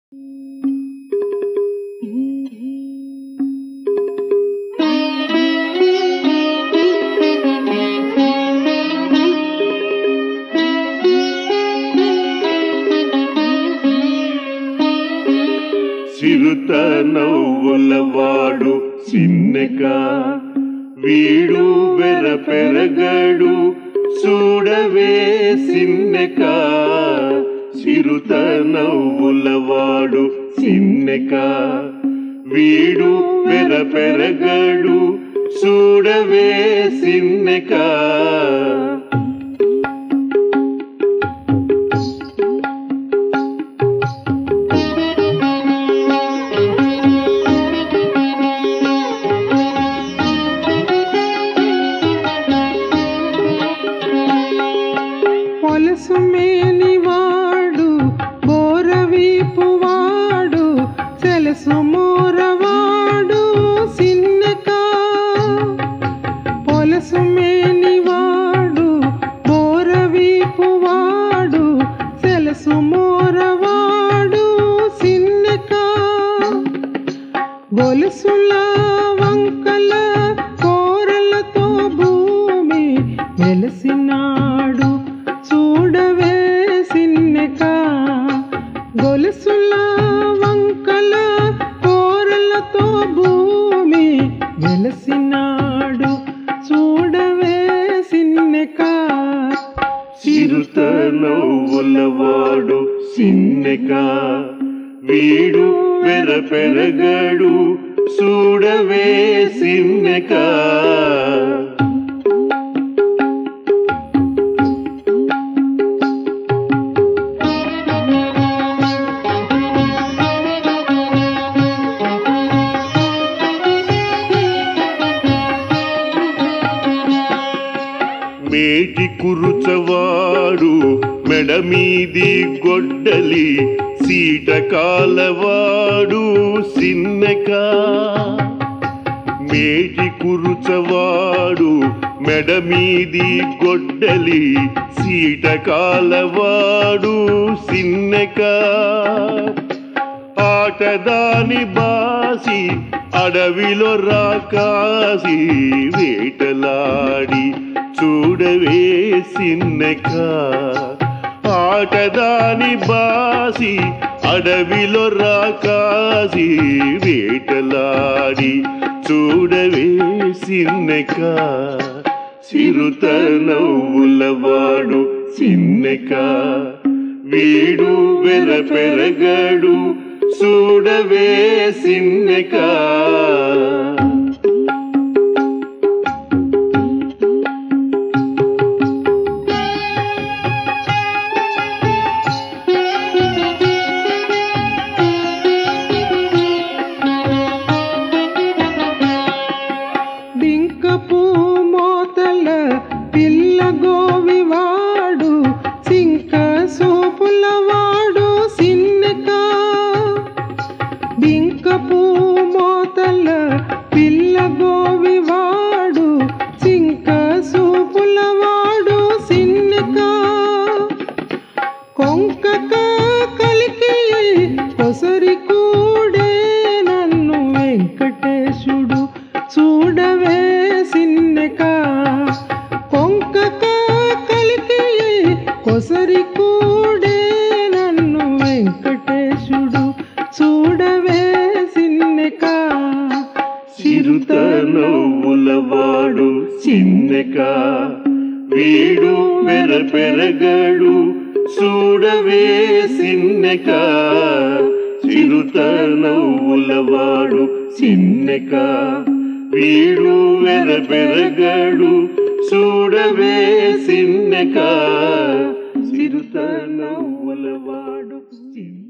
చిరుత నవ్వులవాడు చిన్నక వీడు వెర పెరగడు చూడవే సిన్నక చిరుత నవ్వులవాడు చిన్నక వీడు వెర పెరగడు చూడవే సిన్నక పొలసు మేనివాడు బోరవీపు వాడు సెలసు మోరవాడు సిన్నక పొలసు మేనివాడు బోరవీపు వాడు సెలసు మోరవాడు సిన్నక గొలుసుల వంకల కోరలతో భూమి వెలసినాడు చూడవే సిన్నెక గొలుసుల వంకల కోరలతో భూమి వెలసినాడు చూడవే సిన్నెక చిరుత నవ్వులవాడు సిన్నెక వీడు పెర పెరగడు చూడవే సిన్నెక మేటి కురుచవాడు మెడ మీది గొడ్డలి సీట కాలవాడు సిన్నెక మేటి కురుచవాడు మెడ మీది గొడ్డలి సీట కాలవాడు సిన్నెక ఆటదాని బాసి అడవిలో రాకాసి వేటలాడి చూడవే సిన్నెక ఆటదాని బాసి అడవిలో రాకాసి వేటలాడి చూడవే సిన్నెక చిరుత నవ్వులవాడు సిన్నెక వీడు వెర పెరగడు చూడవే సిన్నెక డింకపు మోతల పిల్ల గోవివాడు సింక సోపుల వాడు సిన్నక డింకపు మోతల పిల్ల గోవివాడు సింక సూపుల వాడు సిన్నక కొంకక కలికి కొసరి కూడే నన్ను వెంకటేశుడు చూడవే సిన్నెక కొంకక కలికి కొసరి కూడే నన్ను వెంకటేశుడు చూడవే సిన్నెక చిరుత నవ్వులవాడు సిన్నెక వీడు పెర పెరగడు చూడవే సిన్నెక చిరుత నవ్వులవాడు సిన్నెక వీడు వెర పెరగడు చూడవే సిన్నెక చిరుత నవ్వులవాడు సిన్నెక